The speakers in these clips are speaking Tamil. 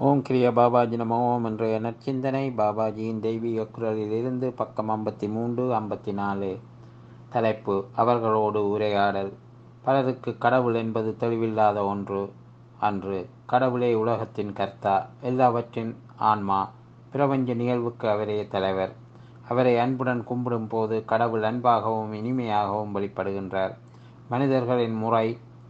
ஓம் கிரியா பாபாஜி நம ஓம் என்ற நற்சிந்தனை பாபாஜியின் தெய்வீக குரலிலிருந்து பக்கம் ஐம்பத்தி மூன்று ஐம்பத்தி நாலு தலைப்பு அவர்களோடு உரையாடல் பலருக்கு கடவுள் என்பது தெளிவில்லாத ஒன்று அன்று கடவுளே உலகத்தின் கர்த்தா எல்லாவற்றின் ஆன்மா பிரபஞ்ச நிகழ்வுக்கு அவரே தலைவர் அவரை அன்புடன் கும்பிடும் போது கடவுள் அன்பாகவும் இனிமையாகவும் வெளிப்படுகின்றார் மனிதர்களின் முறை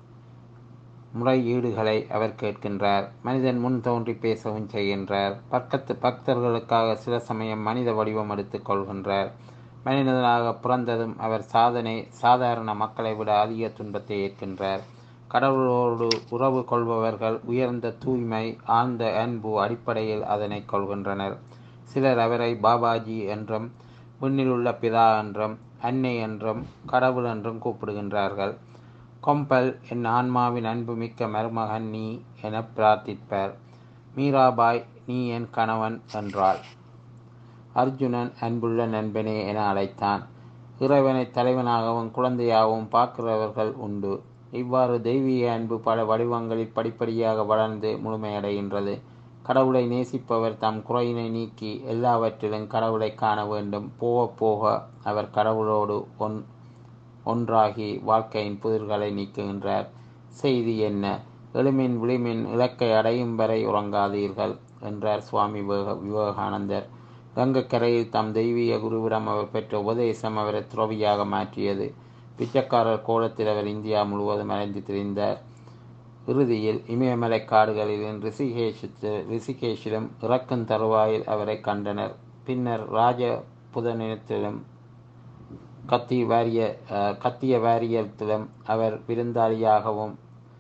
முறையீடுகளை அவர் கேட்கின்றார் மனிதன் முன் தோன்றி பேசவும் செய்கின்றார் பக்கத்து பக்தர்களுக்காக சில சமயம் மனித வடிவம் எடுத்துக் கொள்கின்றார் மனிதனாக பிறந்ததும் அவர் சாதனை சாதாரண மக்களை விட அதிக துன்பத்தை ஏற்கின்றார் கடவுளோடு உறவு கொள்பவர்கள் உயர்ந்த தூய்மை ஆழ்ந்த அன்பு அடிப்படையில் அதனை கொள்கின்றனர் சிலர் அவரை பாபாஜி என்றும் விண்ணில் உள்ள பிதா என்றும் அன்னை என்றும் கடவுள் என்றும் கூப்பிடுகின்றார்கள் கொம்பல் என் ஆன்மாவின் அன்புமிக்க மருமகன் நீ என பிரார்த்திப்பர் மீராபாய் நீ என் கணவன் என்றாள் அர்ஜுனன் அன்புள்ள நண்பனே என அழைத்தான் இறைவனை தலைவனாகவும் குழந்தையாகவும் பார்க்கிறவர்கள் உண்டு இவ்வாறு தெய்வீக அன்பு பல வடிவங்களில் படிப்படியாக வளர்ந்து முழுமையடைகின்றது கடவுளை நேசிப்பவர் தம் குறையினை நீக்கி எல்லாவற்றிலும் கடவுளை காண வேண்டும் போக போக அவர் கடவுளோடு ஒன் ஒன்றாகி வாழ்க்கையின் புதிர்களை நீக்குகின்றார் செய்தி என்ன எளிமின் விளிமின் இலக்கை அடையும் வரை உறங்காதீர்கள் என்றார் சுவாமி விவேக விவேகானந்தர் கங்கக்கரையில் தம் தெய்வீக குருவிடம் அவர் பெற்ற உபதேசம் அவரை துறவியாக மாற்றியது பிச்சைக்காரர் கோலத்தில் அவர் இந்தியா முழுவதும் அலைந்து திரிந்தார் இறுதியில் இமயமலை காடுகளில் ரிஷிகேஷ் ரிஷிகேஷிலும் இறக்கும் தருவாயில் அவரை கண்டனர் பின்னர் ராஜ புதனிடத்திலும் கத்தி வாரிய கத்திய வாரியத்திலும் அவர் விருந்தாளியாகவும்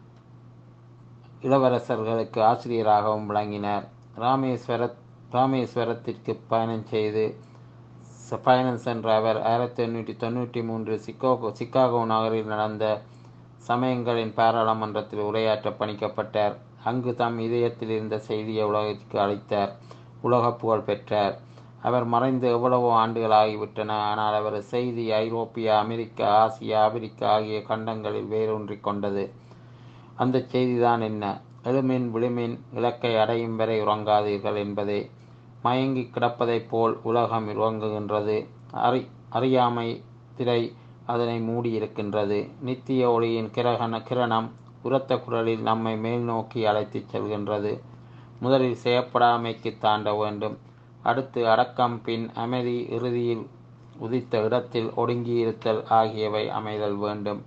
இளவரசர்களுக்கு ஆசிரியராகவும் விளங்கினார் ராமேஸ்வர ராமேஸ்வரத்திற்கு பயணம் செய்து பயணம் சென்ற அவர் ஆயிரத்தி எண்ணூற்றி தொண்ணூற்றி மூன்று சிக்காகோ சிக்காகோ நகரில் நடந்த சமயங்களின் பாராளுமன்றத்தில் உரையாற்ற பணிக்கப்பட்டார் அங்கு தம் இதயத்தில் இருந்த செய்தியை உலகத்திற்கு அளித்தார் உலக புகழ் பெற்றார் அவர் மறைந்து எவ்வளவோ ஆண்டுகள் ஆகிவிட்டன ஆனால் அவர் செய்தி ஐரோப்பியா அமெரிக்கா ஆசியா ஆப்பிரிக்கா ஆகிய கண்டங்களில் வேரூன்றி கொண்டது அந்த செய்திதான் என்ன எழுமின் விழுமின் இலக்கை அடையும் வரை உறங்காதீர்கள் என்பதே மயங்கி கிடப்பதைப் போல் உலகம் உறங்குகின்றது அறி அறியாமை திரை அதனை மூடியிருக்கின்றது நித்திய ஒளியின் கிரகண கிரணம் உரத்த குரலில் நம்மை மேல் நோக்கி அழைத்துச் செல்கின்றது முதலில் செய்யப்படாமைக்கு தாண்ட வேண்டும் அடுத்து அடக்கம் பின் அமைதி இறுதியில் உதித்த இடத்தில் ஒடுங்கியிருத்தல் ஆகியவை அமைதல் வேண்டும்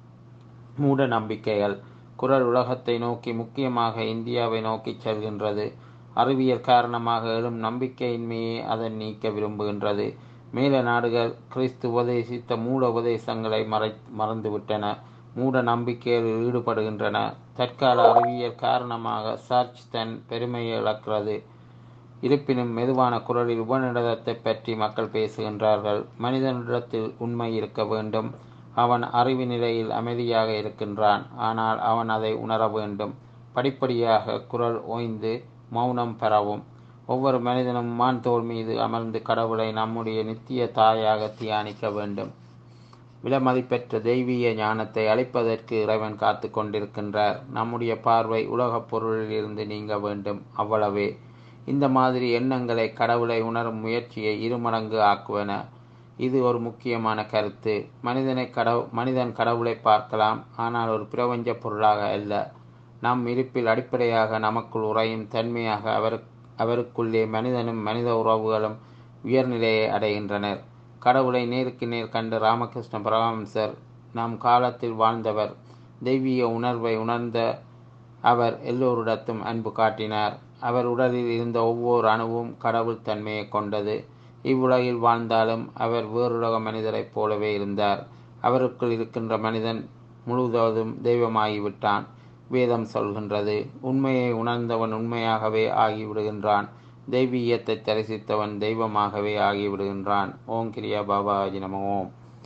மூட நம்பிக்கைகள் குரல் உலகத்தை நோக்கி முக்கியமாக இந்தியாவை நோக்கி செல்கின்றது அறிவியல் காரணமாக எழும் நம்பிக்கையின்மையே அதன் நீக்க விரும்புகின்றது மேல நாடுகள் கிறிஸ்து உபதேசித்த மூட உபதேசங்களை மறை மறந்துவிட்டன மூட நம்பிக்கையில் ஈடுபடுகின்றன தற்கால அறிவியல் காரணமாக சர்ச் தன் பெருமையை இழக்கிறது இருப்பினும் மெதுவான குரலில் உபநிடதத்தை பற்றி மக்கள் பேசுகின்றார்கள் மனிதனிடத்தில் உண்மை இருக்க வேண்டும் அவன் அறிவு நிலையில் அமைதியாக இருக்கின்றான் ஆனால் அவன் அதை உணர வேண்டும் படிப்படியாக குரல் ஓய்ந்து மௌனம் பெறவும் ஒவ்வொரு மனிதனும் மான் தோல் மீது அமர்ந்து கடவுளை நம்முடைய நித்திய தாயாக தியானிக்க வேண்டும் விலமதிப்பெற்ற தெய்வீக ஞானத்தை அளிப்பதற்கு இறைவன் காத்து கொண்டிருக்கின்றார் நம்முடைய பார்வை உலகப் பொருளில் இருந்து நீங்க வேண்டும் அவ்வளவே இந்த மாதிரி எண்ணங்களை கடவுளை உணரும் முயற்சியை இருமடங்கு ஆக்குவன இது ஒரு முக்கியமான கருத்து மனிதனை கடவு மனிதன் கடவுளை பார்க்கலாம் ஆனால் ஒரு பிரபஞ்ச பொருளாக அல்ல நம் இருப்பில் அடிப்படையாக நமக்குள் உறையும் தன்மையாக அவர் அவருக்குள்ளே மனிதனும் மனித உறவுகளும் உயர்நிலையை அடைகின்றனர் கடவுளை நேருக்கு நேர் கண்டு ராமகிருஷ்ண பரமஹம்சர் நம் காலத்தில் வாழ்ந்தவர் தெய்வீக உணர்வை உணர்ந்த அவர் எல்லோரிடத்தும் அன்பு காட்டினார் அவர் உடலில் இருந்த ஒவ்வொரு அணுவும் கடவுள் தன்மையை கொண்டது இவ்வுலகில் வாழ்ந்தாலும் அவர் வேறுலக மனிதரைப் போலவே இருந்தார் அவருக்குள் இருக்கின்ற மனிதன் முழுவதும் தெய்வமாகிவிட்டான் வேதம் சொல்கின்றது உண்மையை உணர்ந்தவன் உண்மையாகவே ஆகிவிடுகின்றான் தெய்வீகத்தை தரிசித்தவன் தெய்வமாகவே ஆகிவிடுகின்றான் ஓம் கிரியா பாபாஜி நம ஓம்